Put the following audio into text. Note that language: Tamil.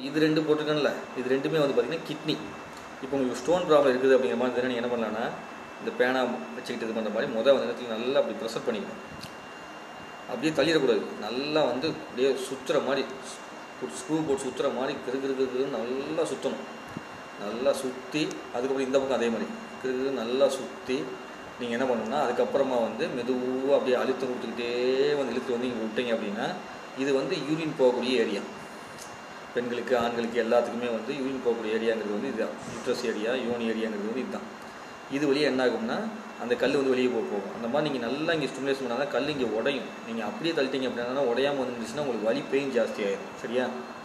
இது ரெண்டு போட்டிருக்கேன்ல இது ரெண்டுமே வந்து பார்த்திங்கன்னா கிட்னி இப்போ உங்களுக்கு ஸ்டோன் ப்ராப்ளம் இருக்குது அப்படிங்கிற மாதிரி தெரியும், நீங்க என்ன பண்ணலான்னா இந்த பேனா வச்சுக்கிட்டு இது பண்ணுற மாதிரி முதல் வந்து இடத்துல நல்லா அப்படி ப்ரெஷர் பண்ணிக்கணும் அப்படியே தள்ளிடக்கூடாது நல்லா வந்து அப்படியே சுற்றுற மாதிரி ஸ்க்ரூ போட்டு சுற்றுற மாதிரி கிரு கிரு கிரு கிருன்னு நல்லா சுற்றணும் நல்லா சுற்றி அதுக்கப்புறம் இந்த பக்கம் அதே மாதிரி கிரு கிரு நல்லா சுற்றி நீங்கள் என்ன பண்ணணும்னா அதுக்கப்புறமா வந்து மெதுவாக அப்படியே அழுத்தம் கொடுத்துக்கிட்டே வந்து இழுத்து வந்து இங்கே விட்டீங்க அப்படின்னா இது வந்து யூரின் போகக்கூடிய ஏரியா பெண்களுக்கு ஆண்களுக்கு எல்லாத்துக்குமே வந்து யூரின் போகக்கூடிய ஏரியாங்கிறது வந்து இதுதான் யூட்ரஸ் ஏரியா யோனி ஏரியாங்கிறது வந்து இதுதான் இது வழியாக என்ன ஆகும்னா அந்த கல் வந்து வெளியே போக போகும் அந்த மாதிரி நீங்கள் நல்லா இங்கே ஸ்டிமுலேஷன் பண்ணால் தான் கல் இங்கே உடையும் நீங்கள் அப்படியே தள்ளிட்டீங்க அப்படின்னா உடையாமல் வந்துருந்துச்சுன்னா உங்களுக்கு வலி பெயின் ஜாஸ்தி ஆயிடும் சரியா